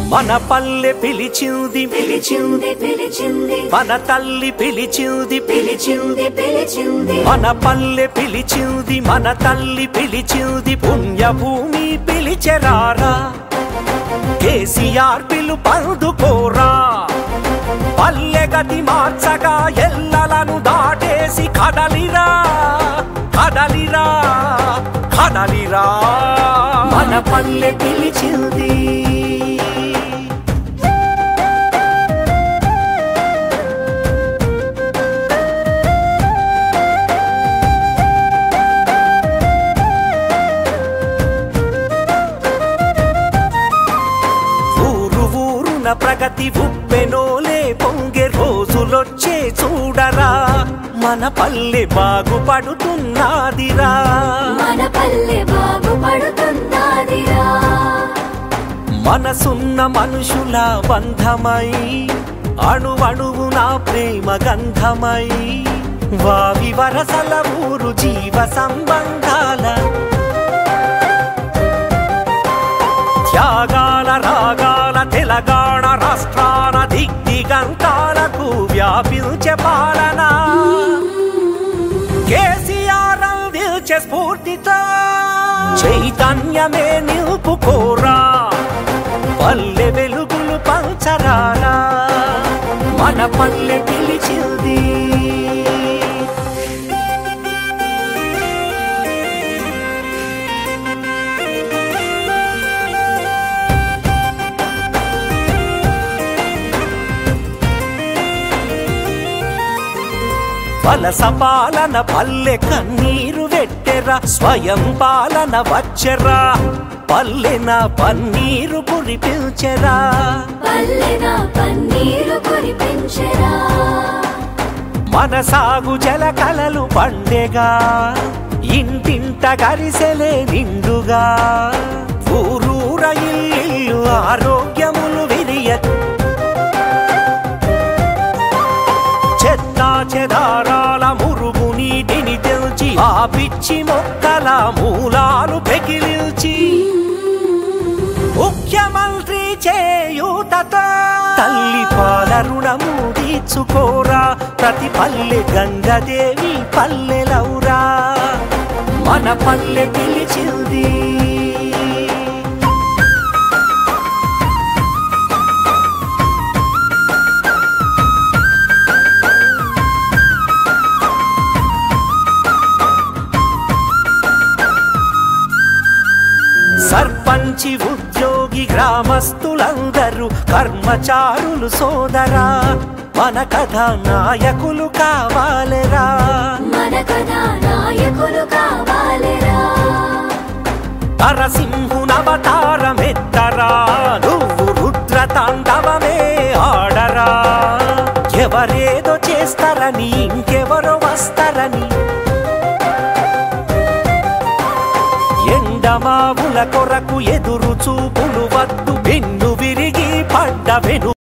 మన పల్లె పిలిచింది పిలిచింది పిలిచింది మన తల్లి పిలిచింది పిలిచింది పిలిచింది మన పల్లె పిలిచింది మన తల్లి పిలిచింది పుణ్యభూమి పిలిచెరారా కేసీఆర్ పిలు పందుకోరా పల్లె గతి మార్చగా ఎల్లలను దాటేసి కదలిరా కదలిరా కదలిరా మన పల్లె పిలిచింది ఊరు ఊరున ప్రగతి ఉప్పెనోలే పొంగే రోజులొచ్చే చూడరా మన పల్లె బాగుపడుతున్నదిరా మన పల్లె బాగుపడుతున్నదిరా మనసున్న మనుషుల బంధమై అణువణువున ప్రేమ గంధమై వావి వరసల ఊరు జీవ సంబంధాల త్యాగాల రాగాల తెలంగాణ రాష్ట్రాల దిగ్దిగంతాలకు వ్యాపించే పాలన కేసీఆర్ అందించే స్ఫూర్తితో చైతన్యమే నిలుపుకోరా పల్లె వెలుగులు పంచరారా మన పల్లె పిలిచింది వలస పాలన పల్లె కన్నీరు వెట్టెరా స్వయం పాలన వచ్చెరా పల్లెన పన్నీరు కురిపించెరా పల్లెన పన్నీరు కురిపించరా మన సాగు జల కలలు పండెగా ఇంటింట గరిసెలే నిండుగా ఊరూర ఇల్లు ఆరోగ్యములు విరియ చెత్త చెదారాల మురుగు నీటిని తెల్చి ఆ పిచ్చి మొక్కల మూలాలు పెకిలిల్చి ముఖ్యమంత్రి చేయూతతో తల్లి పాల రుణము తీర్చుకోరా ప్రతి పల్లె గంగదేవి పల్లెలౌరా మన పల్లె పిలిచింది సర్పంచి ఉద్యోగి గ్రామస్తులందరూ కర్మచారులు సోదరా మన కథ నాయకులు కావాలరా మన కథా నాయకులు కావాలిరా నరసింహునవతారమెత్తరా నువ్వు రుద్ర తాండవమే ఆడరా ఎవరేదో చేస్తారని ఇంకెవరో వస్తారని ఎండమావుల కొరకు ఎదురు చూపులు వద్దు వెన్ను విరిగి పడ్డ వెను